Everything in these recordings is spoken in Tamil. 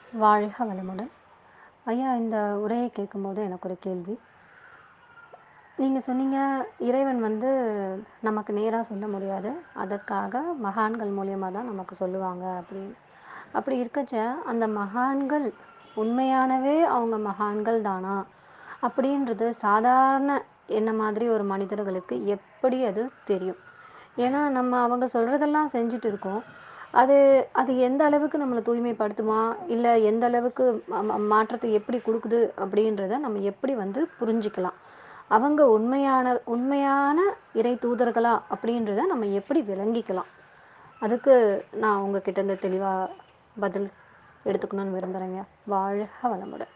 வாழ்க வளமுடன் ஐயா இந்த உரையை கேட்கும்போது எனக்கு ஒரு கேள்வி நீங்கள் சொன்னீங்க இறைவன் வந்து நமக்கு நேராக சொல்ல முடியாது அதற்காக மகான்கள் மூலியமாக தான் நமக்கு சொல்லுவாங்க அப்படின்னு அப்படி இருக்கச்ச அந்த மகான்கள் உண்மையானவே அவங்க மகான்கள் தானா அப்படின்றது சாதாரண என்ன மாதிரி ஒரு மனிதர்களுக்கு எப்படி அது தெரியும் ஏன்னா நம்ம அவங்க சொல்கிறதெல்லாம் செஞ்சுட்டு இருக்கோம் அது அது எந்த அளவுக்கு நம்மளை தூய்மைப்படுத்துமா இல்லை எந்த அளவுக்கு மா- மா- மாற்றத்தை எப்படி கொடுக்குது அப்படின்றத நம்ம எப்படி வந்து புரிஞ்சுக்கலாம் அவங்க உண்மையான உண்மையான இறை தூதர்களா அப்படின்றத நம்ம எப்படி விளங்கிக்கலாம் அதுக்கு நான் உங்ககிட்ட இருந்து தெளிவாக பதில் எடுத்துக்கணும்னு விரும்புகிறேங்க வாழ்க வளமுடன்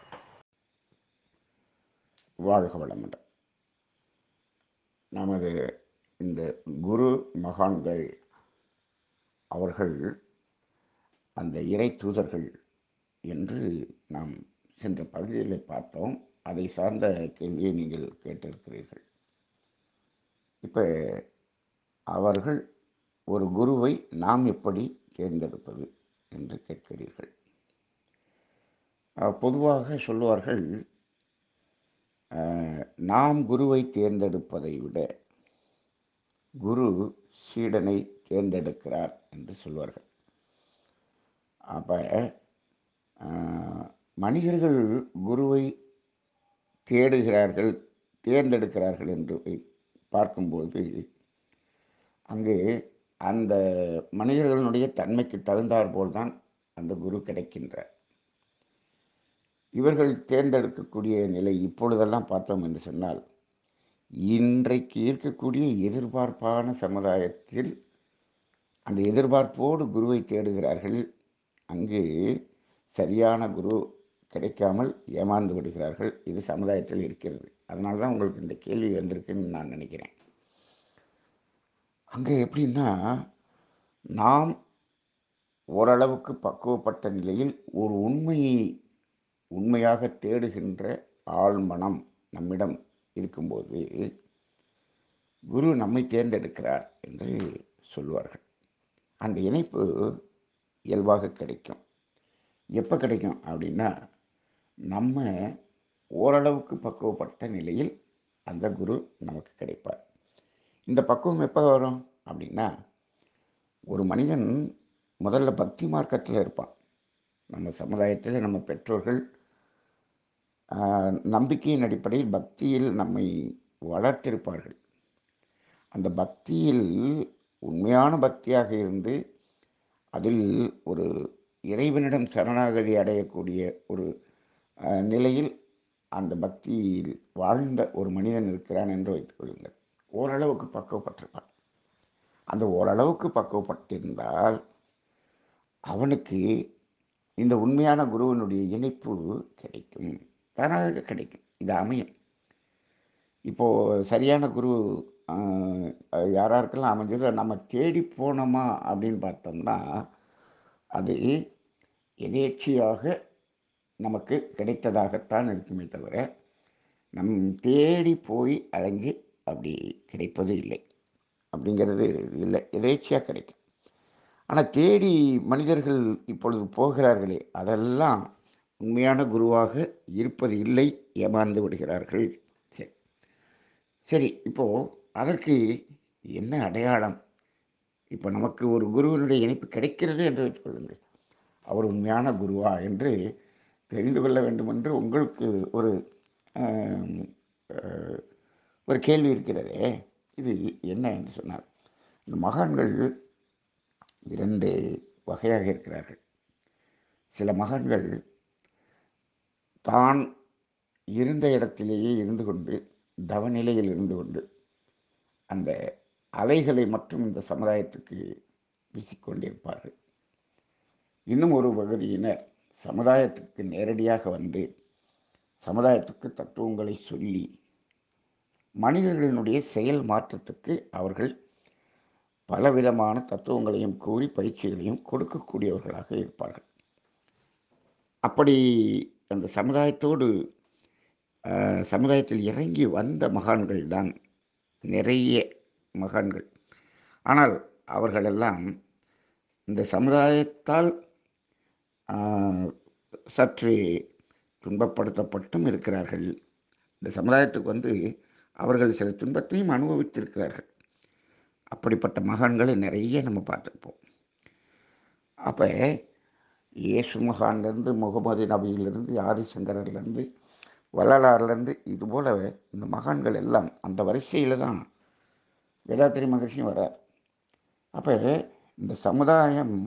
வாழ்க வளமுடன் நமது இந்த குரு மகான்கள் அவர்கள் அந்த இறை தூதர்கள் என்று நாம் சென்ற பகுதியில் பார்த்தோம் அதை சார்ந்த கேள்வியை நீங்கள் கேட்டிருக்கிறீர்கள் இப்போ அவர்கள் ஒரு குருவை நாம் எப்படி தேர்ந்தெடுப்பது என்று கேட்கிறீர்கள் அஹ், பொதுவாக சொல்லுவார்கள் அஹ், நாம் குருவை தேர்ந்தெடுப்பதை விட குரு சீடனை தேர்ந்தெடுக்கிறார் என்று சொல்வார்கள் அப்போ மனிதர்கள் குருவை தேடுகிறார்கள் தேர்ந்தெடுக்கிறார்கள் என்று பார்க்கும்போது அங்கு அந்த மனிதர்களுடைய தன்மைக்கு தகுந்தாற்போல் தான் அந்த குரு கிடைக்கின்றார் இவர்கள் தேர்ந்தெடுக்கக்கூடிய நிலை இப்பொழுதெல்லாம் பார்த்தோம் என்று சொன்னால் இன்றைக்கு இருக்கக்கூடிய எதிர்பார்ப்பான சமுதாயத்தில் அந்த எதிர்பார்ப்போடு குருவை தேடுகிறார்கள் அங்கு சரியான குரு கிடைக்காமல் ஏமாந்து விடுகிறார்கள் இது சமுதாயத்தில் இருக்கிறது அதனால தான் உங்களுக்கு இந்த கேள்வி வந்திருக்குன்னு நான் நினைக்கிறேன் அங்கே எப்படின்னா நாம் ஓரளவுக்கு பக்குவப்பட்ட நிலையில் ஒரு உண்மையை உண்மையாக தேடுகின்ற ஆழ்மனம் நம்மிடம் இருக்கும்போது குரு நம்மை தேர்ந்தெடுக்கிறார் என்று சொல்வார்கள் அந்த இணைப்பு இயல்பாக கிடைக்கும் எப்போ கிடைக்கும் அப்படின்னா நம்ம ஓரளவுக்கு பக்குவப்பட்ட நிலையில் அந்த குரு நமக்கு கிடைப்பார் இந்த பக்குவம் எப்போ வரும் அப்படின்னா ஒரு மனிதன் முதல்ல பக்தி மார்க்கத்தில் இருப்பான் நம்ம சமுதாயத்தில் நம்ம பெற்றோர்கள் ஆஹ், நம்பிக்கையின் அடிப்படையில் பக்தியில் நம்மை வளர்த்திருப்பார்கள் அந்த பக்தியில் உண்மையான பக்தியாக இருந்து அதில் ஒரு இறைவனிடம் சரணாகதி அடையக்கூடிய ஒரு ஆஹ், நிலையில் அந்த பக்தியில் வாழ்ந்த ஒரு மனிதன் இருக்கிறான் என்று வைத்துக் கொள்ளுங்கள் ஓரளவுக்கு பக்குவப்பட்டிருப்பான் அந்த ஓரளவுக்கு பக்குவப்பட்டிருந்தால் அவனுக்கு இந்த உண்மையான குருவினுடைய இணைப்பு கிடைக்கும் தானாக கிடைக்கும் இது அமையும் இப்போது சரியான குரு ஆஹ், யாராருக்கெல்லாம் அமைஞ்சதோ நம்ம தேடி போனோமா அப்படின்னு பார்த்தோம்னா அது எதேச்சியாக நமக்கு கிடைத்ததாகத்தான் இருக்குமே தவிர நம் தேடி போய் அலைஞ்சு அப்படி கிடைப்பது இல்லை அப்படிங்கிறது இல்லை எதேச்சியாக கிடைக்கும் ஆனால் தேடி மனிதர்கள் இப்பொழுது போகிறார்களே அதெல்லாம் உண்மையான குருவாக இருப்பது இல்லை ஏமாந்து விடுகிறார்கள் சரி சரி இப்போது அதற்கு என்ன அடையாளம் இப்போ நமக்கு ஒரு குருவினுடைய இணைப்பு கிடைக்கிறது என்று வைத்துக் கொள்ளுங்கள் அவர் உண்மையான குருவா என்று தெரிந்து கொள்ள வேண்டும் என்று உங்களுக்கு ஒரு ஆம், அஹ், ஒரு கேள்வி இருக்கிறதே இது என்ன என்று சொன்னார் இந்த மகான்கள் இரண்டு வகையாக இருக்கிறார்கள் சில மகான்கள் தான் இருந்த இடத்திலேயே இருந்து கொண்டு தவநிலையில் இருந்து கொண்டு அந்த அலைகளை மட்டும் இந்த சமுதாயத்துக்கு வீசிக்கொண்டிருப்பார்கள் இன்னும் ஒரு பகுதியினர் சமுதாயத்துக்கு நேரடியாக வந்து சமுதாயத்துக்கு தத்துவங்களை சொல்லி மனிதர்களினுடைய செயல் மாற்றத்துக்கு அவர்கள் பலவிதமான தத்துவங்களையும் கூறி பயிற்சிகளையும் கொடுக்கக்கூடியவர்களாக இருப்பார்கள் அப்படி அந்த சமுதாயத்தோடு ஆஹ், சமுதாயத்தில் இறங்கி வந்த மகான்கள் தான் நிறைய மகான்கள் ஆனால் அவர்களெல்லாம் இந்த சமுதாயத்தால் ஆஹ், சற்று துன்பப்படுத்தப்பட்டும் இருக்கிறார்கள் இந்த சமுதாயத்துக்கு வந்து அவர்கள் சில துன்பத்தையும் அனுபவித்திருக்கிறார்கள் அப்படிப்பட்ட மகான்களை நிறைய நம்ம பார்த்துருப்போம் அப்போ இயேசு மகான்லேருந்து முகமது நபியிலிருந்து ஆதிசங்கரிலேருந்து வள்ளலார்லேருந்து இதுபோல் இந்த மகான்கள் எல்லாம் அந்த வரிசையில் தான் வேதாத்திரி மகிழ்ச்சியும் வர்றார் அப்போ இந்த சமுதாயம்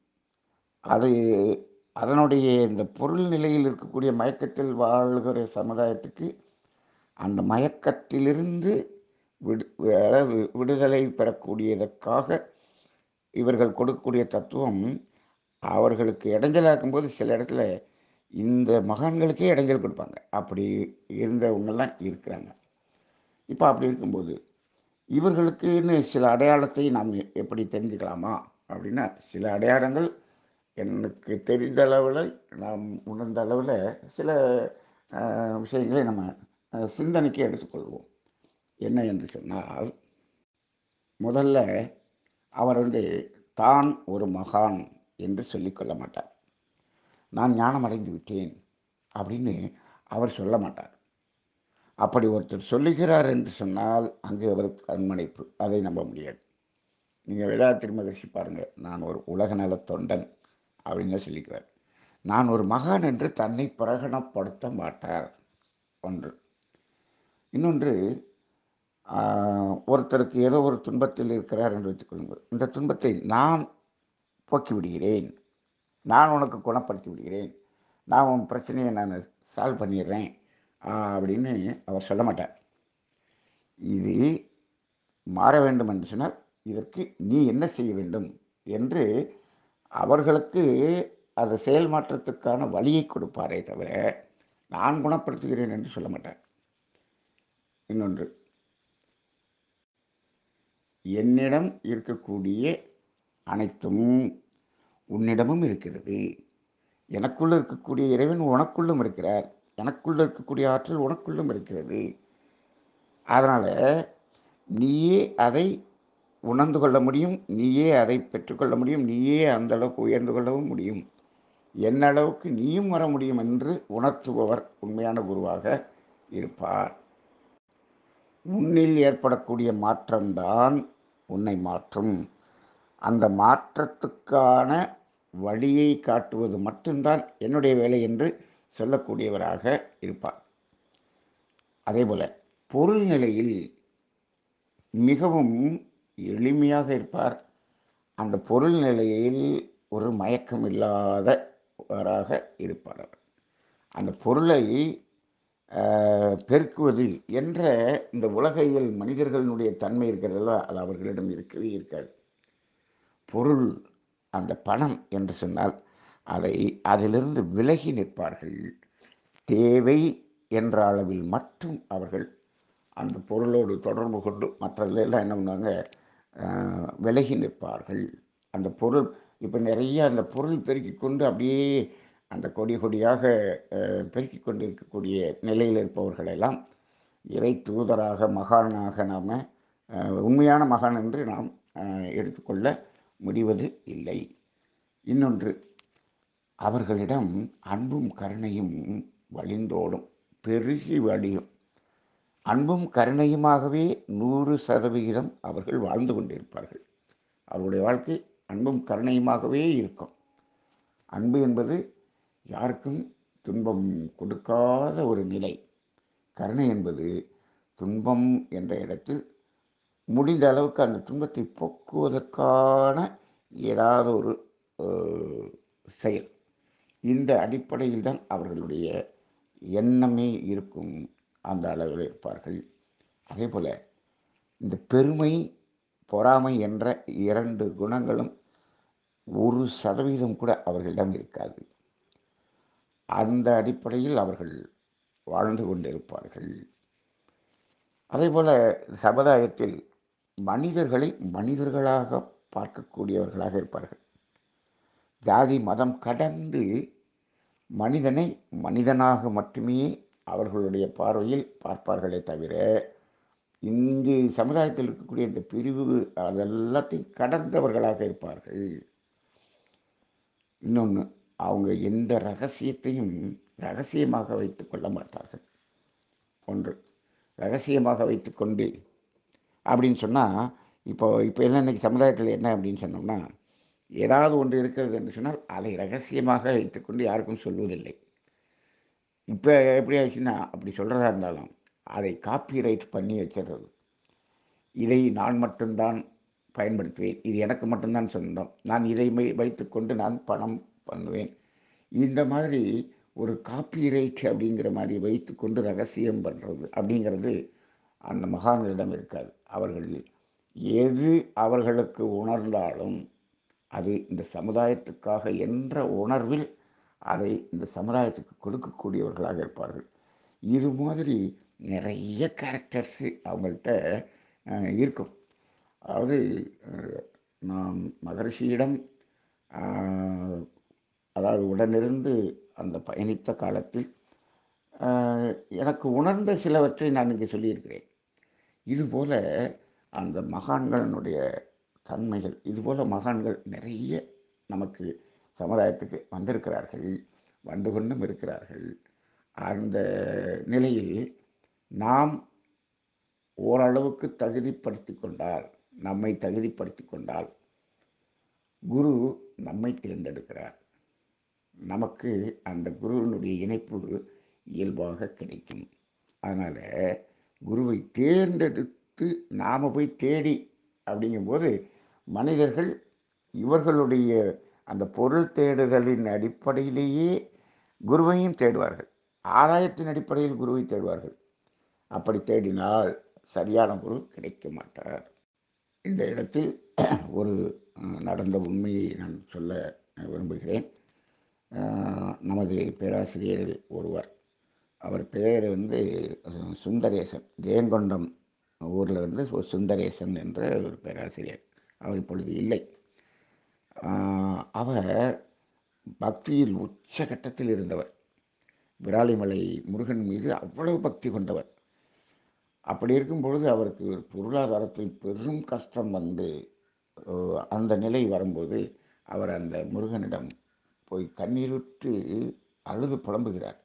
அது அதனுடைய இந்த பொருள் நிலையில் இருக்கக்கூடிய மயக்கத்தில் வாழ்கிற சமுதாயத்துக்கு அந்த மயக்கத்திலிருந்து விடு அதாவது விடுதலை பெறக்கூடியதற்காக இவர்கள் கொடுக்கக்கூடிய தத்துவம் அவர்களுக்கு இடைஞ்சலாக இருக்கும்போது சில இடத்துல இந்த மகான்களுக்கே இடைஞ்சல் கொடுப்பாங்க அப்படி இருந்தவங்கெல்லாம் இருக்கிறாங்க இப்போ அப்படி இருக்கும்போது இவர்களுக்குன்னு சில அடையாளத்தை நாம் எப்படி தெரிஞ்சுக்கலாமா அப்படின்னா சில அடையாளங்கள் எனக்கு தெரிந்த அளவில் நாம் உணர்ந்த அளவில் சில அஹ், விஷயங்களை நம்ம அஹ், சிந்தனைக்கு எடுத்துக்கொள்வோம் என்ன என்று சொன்னால் முதல்ல அவர் வந்து தான் ஒரு மகான் என்று சொல்லிக்கொள்ள மாட்டார் நான் ஞானம் அடைந்து விட்டேன் அப்படின்னு அவர் சொல்ல மாட்டார் அப்படி ஒருத்தர் சொல்லுகிறார் என்று சொன்னால் அங்கே அவர் கண்மணிப்பு அதை நம்ப முடியாது நீங்கள் வேதாத்திரி மகிழ்ச்சி பாருங்கள் நான் ஒரு உலக நலத் தொண்டன் அப்படின்னு சொல்லிக்குவார் நான் ஒரு மகான் என்று தன்னை பிரகடனப்படுத்த மாட்டார் ஒன்று இன்னொன்று ஆஹ், ஒருத்தருக்கு ஏதோ ஒரு துன்பத்தில் இருக்கிறார் என்று வைத்துக்கொள்ளுங்கள் இந்த துன்பத்தை நான் போக்கி விடுகிறேன் நான் உனக்கு குணப்படுத்தி விடுகிறேன் நான் உன் பிரச்சனையை நான் சால்வ் பண்ணிடுறேன் ஆஹ், அப்படின்னு அவர் சொல்ல மாட்டார் இது மாற வேண்டும் என்று சொன்னால் இதற்கு நீ என்ன செய்ய வேண்டும் என்று அவர்களுக்கு அது செயல் மாற்றத்துக்கான வழியை கொடுப்பாரே தவிர நான் குணப்படுத்துகிறேன் என்று சொல்ல மாட்டார் இன்னொன்று என்னிடம் இருக்கக்கூடிய அனைத்தும் உன்னிடமும் இருக்கிறது எனக்குள்ள இருக்கக்கூடிய இறைவன் உனக்குள்ளும் இருக்கிறார் எனக்குள்ள இருக்கக்கூடிய ஆற்றல் உனக்குள்ளும் இருக்கிறது அதனால் நீயே அதை உணர்ந்து கொள்ள முடியும் நீயே அதை பெற்றுக்கொள்ள முடியும் நீயே அந்த அளவுக்கு உயர்ந்து கொள்ளவும் முடியும் என்ன அளவுக்கு நீயும் வர முடியும் என்று உணர்த்துபவர் உண்மையான குருவாக இருப்பார் உன்னில் ஏற்படக்கூடிய மாற்றம்தான் உன்னை மாற்றும் அந்த மாற்றத்துக்கான வழியை காட்டுவது மட்டும்தான் என்னுடைய வேலை என்று சொல்லக்கூடியவராக இருப்பார் அதேபோல பொருள் நிலையில் மிகவும் எளிமையாக இருப்பார் அந்த பொருள் நிலையில் ஒரு மயக்கம் இல்லாதவராக இருப்பார் அவர் அந்த பொருளை ஆஹ், பெருக்குவது என்ற இந்த உலகையில் மனிதர்களுடைய தன்மை இருக்கிறதல்ல அது அவர்களிடம் இருக்கவே இருக்காது பொருள் அந்த பணம் என்று சொன்னால் அதை அதிலிருந்து விலகி நிற்பார்கள் தேவை என்ற அளவில் மட்டும் அவர்கள் அந்த பொருளோடு தொடர்பு கொண்டு மற்றதுல எல்லாம் என்ன பண்ணுவாங்க ஆஹ், விலகி நிற்பார்கள் அந்த பொருள் இப்போ நிறைய அந்த பொருள் பெருக்கி கொண்டு அப்படியே அந்த கொடி கொடியாக ஆஹ், பெருக்கிக் கொண்டு இருக்கக்கூடிய நிலையில் இருப்பவர்களெல்லாம் இறை தூதராக மகானாக நாம் உண்மையான மகான் என்று நாம் ஆஹ், எடுத்துக்கொள்ள முடிவது இல்லை இன்னொன்று அவர்களிடம் அன்பும் கருணையும் வழிந்தோடும் பெருகி வழியும் அன்பும் கருணையுமாகவே நூறு சதவிகிதம் அவர்கள் வாழ்ந்து கொண்டிருப்பார்கள் அவருடைய வாழ்க்கை அன்பும் கருணையுமாகவே இருக்கும் அன்பு என்பது யாருக்கும் துன்பம் கொடுக்காத ஒரு நிலை கருணை என்பது துன்பம் என்ற இடத்தில் முடிந்த அளவுக்கு அந்த துன்பத்தை போக்குவதற்கான ஏதாவது ஒரு அஹ், செயல் இந்த அடிப்படையில் தான் அவர்களுடைய எண்ணமே இருக்கும் அந்த அளவில் இருப்பார்கள் அதே போல் இந்த பெருமை பொறாமை என்ற இரண்டு குணங்களும் ஒரு சதவீதம் கூட அவர்களிடம் இருக்காது அந்த அடிப்படையில் அவர்கள் வாழ்ந்து கொண்டிருப்பார்கள் அதே போல் சமுதாயத்தில் மனிதர்களை மனிதர்களாக பார்க்கக்கூடியவர்களாக இருப்பார்கள் ஜாதி மதம் கடந்து மனிதனை மனிதனாக மட்டுமே அவர்களுடைய பார்வையில் பார்ப்பார்களே தவிர இங்கு சமுதாயத்தில் இருக்கக்கூடிய இந்த பிரிவு அதெல்லாத்தையும் கடந்தவர்களாக இருப்பார்கள் இன்னொன்று அவங்க எந்த ரகசியத்தையும் ரகசியமாக வைத்து கொள்ள மாட்டார்கள் ஒன்று ரகசியமாக வைத்துக்கொண்டு அப்படின்னு சொன்னால் இப்போ இப்போ எல்லாம் இன்றைக்கி சமுதாயத்தில் என்ன அப்படின்னு சொன்னோம்னா ஏதாவது ஒன்று இருக்கிறது என்று சொன்னால் அதை ரகசியமாக வைத்துக்கொண்டு யாருக்கும் சொல்வதில்லை இப்போ எப்படி ஆச்சுன்னா அப்படி சொல்கிறதா இருந்தாலும் அதை காப்பிரைட் பண்ணி வச்சிடுறது இதை நான் மட்டும்தான் பயன்படுத்துவேன் இது எனக்கு மட்டும்தான் சொந்தம் நான் இதை மை- வைத்துக்கொண்டு நான் பணம் பண்ணுவேன் இந்த மாதிரி ஒரு காப்பிரைட் அப்படிங்கிற மாதிரி வைத்துக்கொண்டு ரகசியம் பண்ணுறது அப்படிங்கிறது அந்த மகான்களிடம் இருக்காது அவர்கள் எது அவர்களுக்கு உணர்ந்தாலும் அது இந்த சமுதாயத்துக்காக என்ற உணர்வில் அதை இந்த சமுதாயத்துக்கு கொடுக்கக்கூடியவர்களாக இருப்பார்கள் இது மாதிரி நிறைய கேரக்டர்ஸு அவங்கள்ட்ட அஹ், இருக்கும் அதாவது அஹ், நான் மகரிஷியிடம் அஹ், அதாவது உடனிருந்து அந்த பயணித்த காலத்தில் அஹ், எனக்கு உணர்ந்த சிலவற்றை நான் இங்கே சொல்லியிருக்கிறேன் இதுபோல அந்த மகான்களினுடைய தன்மைகள் இதுபோல மகான்கள் நிறைய நமக்கு சமுதாயத்துக்கு வந்திருக்கிறார்கள் வந்து கொண்டும் இருக்கிறார்கள் அந்த நிலையில் நாம் ஓரளவுக்கு தகுதிப்படுத்தி கொண்டால் நம்மை தகுதிப்படுத்தி கொண்டால் குரு நம்மை தேர்ந்தெடுக்கிறார் நமக்கு அந்த குருவினுடைய இணைப்பு இயல்பாக கிடைக்கும் அதனால் குருவை தேர்ந்தெடுத்து நாம் போய் தேடி அப்படிங்கும்போது மனிதர்கள் இவர்களுடைய அந்த பொருள் தேடுதலின் அடிப்படையிலேயே குருவையும் தேடுவார்கள் ஆதாயத்தின் அடிப்படையில் குருவை தேடுவார்கள் அப்படி தேடினால் சரியான குரு கிடைக்க மாட்டார் இந்த இடத்தில் ஒரு அஹ், நடந்த உண்மையை நான் சொல்ல விரும்புகிறேன் அஹ், நமது பேராசிரியர் ஒருவர் அவர் பெயர் வந்து அஹ், சுந்தரேசன் ஜெயங்கொண்டம் ஊரில் வந்து ஒரு சுந்தரேசன் என்ற ஒரு பேராசிரியர் அவர் இப்பொழுது இல்லை ஆஹ், அவர் பக்தியில் உச்சகட்டத்தில் இருந்தவர் விராலிமலை முருகன் மீது அவ்வளவு பக்தி கொண்டவர் அப்படி இருக்கும் பொழுது அவருக்கு ஒரு பொருளாதாரத்தில் பெரும் கஷ்டம் வந்து அஹ், அந்த நிலை வரும்போது அவர் அந்த முருகனிடம் போய் கண்ணீருட்டு அழுது புலம்புகிறார்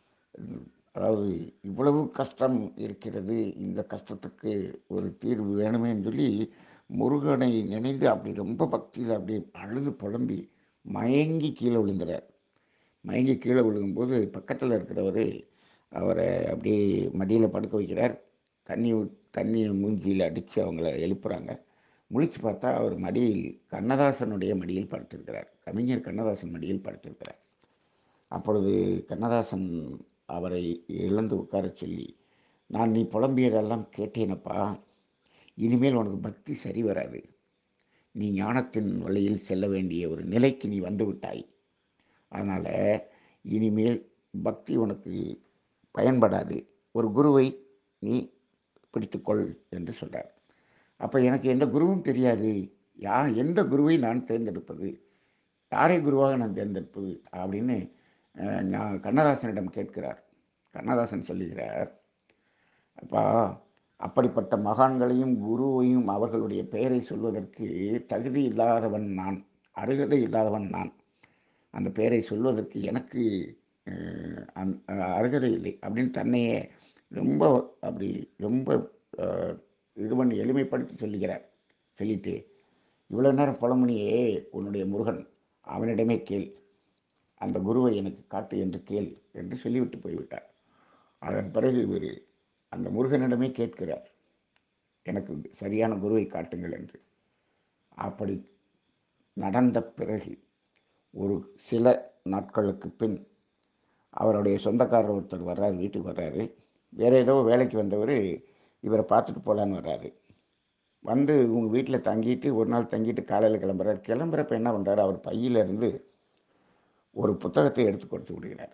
அதாவது இவ்வளவு கஷ்டம் இருக்கிறது இந்த கஷ்டத்துக்கு ஒரு தீர்வு வேணுமேன்னு சொல்லி முருகனை நினைந்து அப்படி ரொம்ப பக்தியில் அப்படியே அழுது புலம்பி மயங்கி கீழே விழுந்துறார் மயங்கி கீழே விழுகும்போது பக்கத்தில் இருக்கிறவர் அவரை அப்படியே மடியில் படுக்க வைக்கிறார் தண்ணி ஊத்- தண்ணியை மூஞ்சியில் அடித்து அவங்கள எழுப்புறாங்க முழிச்சு பார்த்தா அவர் மடியில் கண்ணதாசனுடைய மடியில் படுத்திருக்கிறார் கவிஞர் கண்ணதாசன் மடியில் படுத்திருக்கிறார் அப்பொழுது கண்ணதாசன் அவரை எழுந்து உட்காரச் சொல்லி நான் நீ புலம்பியதெல்லாம் கேட்டேனப்பா இனிமேல் உனக்கு பக்தி சரி வராது நீ ஞானத்தின் வழியில் செல்ல வேண்டிய ஒரு நிலைக்கு நீ வந்து விட்டாய் அதனால் இனிமேல் பக்தி உனக்கு பயன்படாது ஒரு குருவை நீ பிடித்துக்கொள் என்று சொல்றார் அப்போ எனக்கு எந்த குருவும் தெரியாது யா எந்த குருவை நான் தேர்ந்தெடுப்பது யாரை குருவாக நான் தேர்ந்தெடுப்பது அப்படின்னு அஹ், நான் கண்ணதாசனிடம் கேட்கிறார் கண்ணதாசன் சொல்லுகிறார் அப்பா அப்படிப்பட்ட மகான்களையும் குருவையும் அவர்களுடைய பெயரை சொல்வதற்கு தகுதி இல்லாதவன் நான் அருகதை இல்லாதவன் நான் அந்த பெயரை சொல்வதற்கு எனக்கு அஹ், அந்த- அஹ், அருகதை இல்லை அப்படின்னு தன்னையே ரொம்ப அப்படி ரொம்ப அஹ், இது பண்ணி எளிமைப்படுத்தி சொல்லுகிறார் சொல்லிட்டு இவ்வளோ நேரம் புலமணியே உன்னுடைய முருகன் அவனிடமே கேள் அந்த குருவை எனக்கு காட்டு என்று கேள் என்று சொல்லிவிட்டு போய்விட்டார் அதன் பிறகு இவர் அந்த முருகனிடமே கேட்கிறார் எனக்கு சரியான குருவை காட்டுங்கள் என்று அப்படி நடந்த பிறகு ஒரு சில நாட்களுக்கு பின் அவருடைய சொந்தக்காரர் ஒருத்தர் வர்றாரு வீட்டுக்கு வர்றாரு வேற ஏதோ வேலைக்கு வந்தவர் இவரை பார்த்துட்டு போகலான்னு வர்றாரு வந்து உங்கள் வீட்டில் தங்கிட்டு ஒரு நாள் தங்கிட்டு காலையில் கிளம்புறாரு கிளம்புறப்ப என்ன பண்ணுறாரு அவர் பையிலிருந்து ஒரு புத்தகத்தை எடுத்து கொடுத்து விடுகிறார்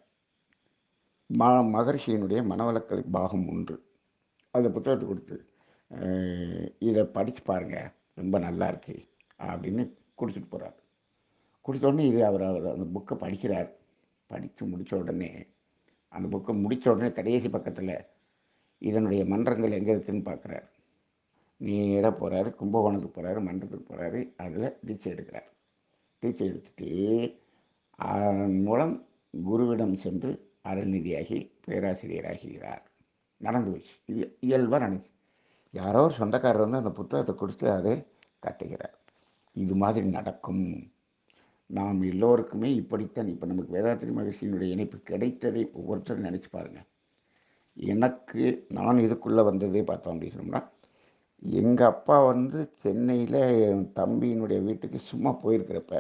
ம மகர்ஷியினுடைய மனவளக்கலை பாகம் ஒன்று அந்த புத்தகத்தை கொடுத்து அஹ், இதை படித்து பாருங்க ரொம்ப நல்லா இருக்கு அப்படின்னு கொடுத்துட்டு போகிறார் கொடுத்த உடனே இது அவர் அவர் அந்த புக்கை படிக்கிறார் படித்து முடித்த உடனே அந்த புக்கை முடித்த உடனே கடைசி பக்கத்தில் இதனுடைய மன்றங்கள் எங்கே இருக்குன்னு பார்க்குறார் நேராக போகிறாரு கும்பகோணத்துக்கு போகிறாரு மன்றத்துக்கு போகிறாரு அதில் தீட்சை எடுக்கிறார் தீட்சை எடுத்துட்டு அதன் மூலம் குருவிடம் சென்று அருள்நிதியாகி பேராசிரியராகிறார் நடந்து போச்சு இது இயல்பாக நடந்துச்சு யாரோ ஒரு சொந்தக்காரர் வந்து அந்த புத்தகத்தை கொடுத்து அதை கட்டுகிறார் இது மாதிரி நடக்கும் நாம் எல்லோருக்குமே இப்படித்தான் இப்போ நமக்கு வேதாத்திரி மகிழ்ச்சியினுடைய இணைப்பு கிடைத்ததை ஒவ்வொருத்தரும் நினச்சி பாருங்கள் எனக்கு நான் இதுக்குள்ளே வந்ததே பார்த்தோம் அப்படின்னு சொன்னோம்னா எங்கள் அப்பா வந்து சென்னையில் என் தம்பியினுடைய வீட்டுக்கு சும்மா போயிருக்கிறப்ப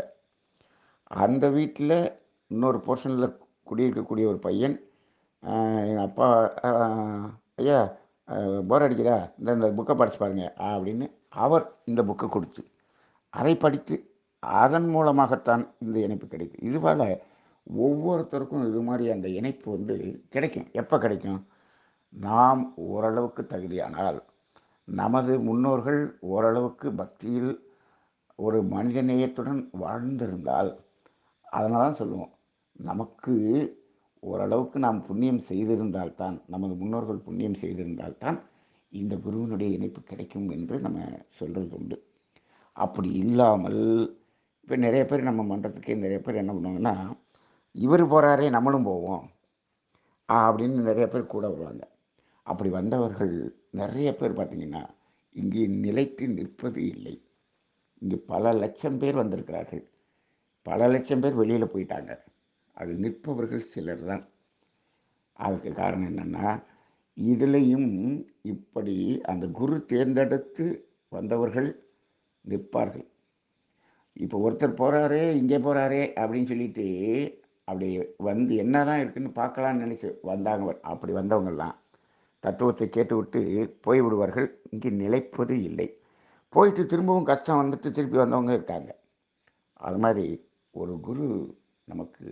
அந்த வீட்டில் இன்னொரு போர்ஷனில் குடியிருக்கக்கூடிய ஒரு பையன் எங்கள் அப்பா ஆஹ், ஐயா போர் அடிக்கிறா இந்த இந்த புக்கை படிச்சு பாருங்க அப்படின்னு அவர் இந்த புக்கை கொடுத்து அதை படித்து அதன் மூலமாகத்தான் இந்த இணைப்பு கிடைக்கும் இதுபோல் ஒவ்வொருத்தருக்கும் இது மாதிரி அந்த இணைப்பு வந்து கிடைக்கும் எப்போ கிடைக்கும் நாம் ஓரளவுக்கு தகுதியானால் நமது முன்னோர்கள் ஓரளவுக்கு பக்தியில் ஒரு மனித நேயத்துடன் வாழ்ந்திருந்தால் அதனால தான் சொல்லுவோம் நமக்கு ஓரளவுக்கு நாம் புண்ணியம் செய்திருந்தால்தான் நமது முன்னோர்கள் புண்ணியம் செய்திருந்தால்தான் இந்த குருவினுடைய இணைப்பு கிடைக்கும் என்று நம்ம சொல்கிறது உண்டு அப்படி இல்லாமல் இப்போ நிறைய பேர் நம்ம மன்றத்துக்கே நிறைய பேர் என்ன பண்ணுவாங்கன்னா இவர் போகிறாரே நம்மளும் போவோம் ஆ, அப்படின்னு நிறைய பேர் கூட வருவாங்க அப்படி வந்தவர்கள் நிறைய பேர் பார்த்திங்கன்னா இங்கே நிலைத்து நிற்பது இல்லை இங்கே பல லட்சம் பேர் வந்திருக்கிறார்கள் பல லட்சம் பேர் வெளியில் போயிட்டாங்க அது நிற்பவர்கள் சிலர் தான் அதுக்கு காரணம் என்னென்னா இதுலேயும் இப்படி அந்த குரு தேர்ந்தெடுத்து வந்தவர்கள் நிற்பார்கள் இப்போ ஒருத்தர் போகிறாரே இங்கே போகிறாரே அப்படின்னு சொல்லிட்டு அப்படி வந்து என்ன தான் இருக்குன்னு பார்க்கலான்னு நினச்சி வந்தாங்க அப்படி வந்தவங்கெல்லாம் தத்துவத்தை கேட்டுவிட்டு போய் விடுவார்கள் இங்கே நிலைப்பது இல்லை போயிட்டு திரும்பவும் கஷ்டம் வந்துட்டு திருப்பி வந்தவங்க இருக்காங்க அது மாதிரி ஒரு குரு நமக்கு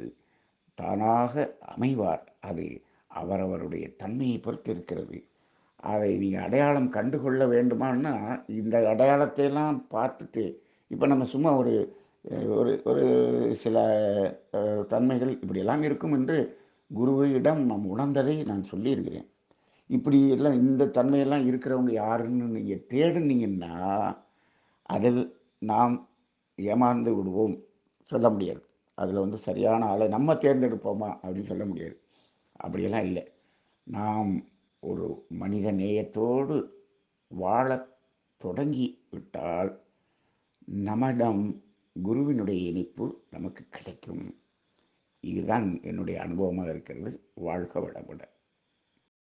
தானாக அமைவார் அது அவரவருடைய தன்மையை பொறுத்து இருக்கிறது அதை நீங்கள் அடையாளம் கண்டுகொள்ள வேண்டுமான்னா இந்த அடையாளத்தை எல்லாம் பார்த்துட்டு இப்போ நம்ம சும்மா ஒரு அஹ், ஒரு ஒரு சில அஹ், தன்மைகள் இப்படியெல்லாம் இருக்கும் என்று குருவிடம் நாம் உணர்ந்ததை நான் சொல்லியிருக்கிறேன் இப்படி எல்லாம் இந்த தன்மையெல்லாம் இருக்கிறவங்க யாருன்னு நீங்கள் தேடுனீங்கன்னா அதில் நாம் ஏமாந்து விடுவோம் சொல்ல முடியாது அதில் வந்து சரியான ஆளை நம்ம தேர்ந்தெடுப்போமா அப்படின்னு சொல்ல முடியாது அப்படியெல்லாம் இல்லை நாம் ஒரு மனித நேயத்தோடு வாழத் தொடங்கி விட்டால் நம்மிடம் குருவினுடைய இணைப்பு நமக்கு கிடைக்கும் இதுதான் என்னுடைய அனுபவமாக இருக்கிறது வாழ்க வளமுடன்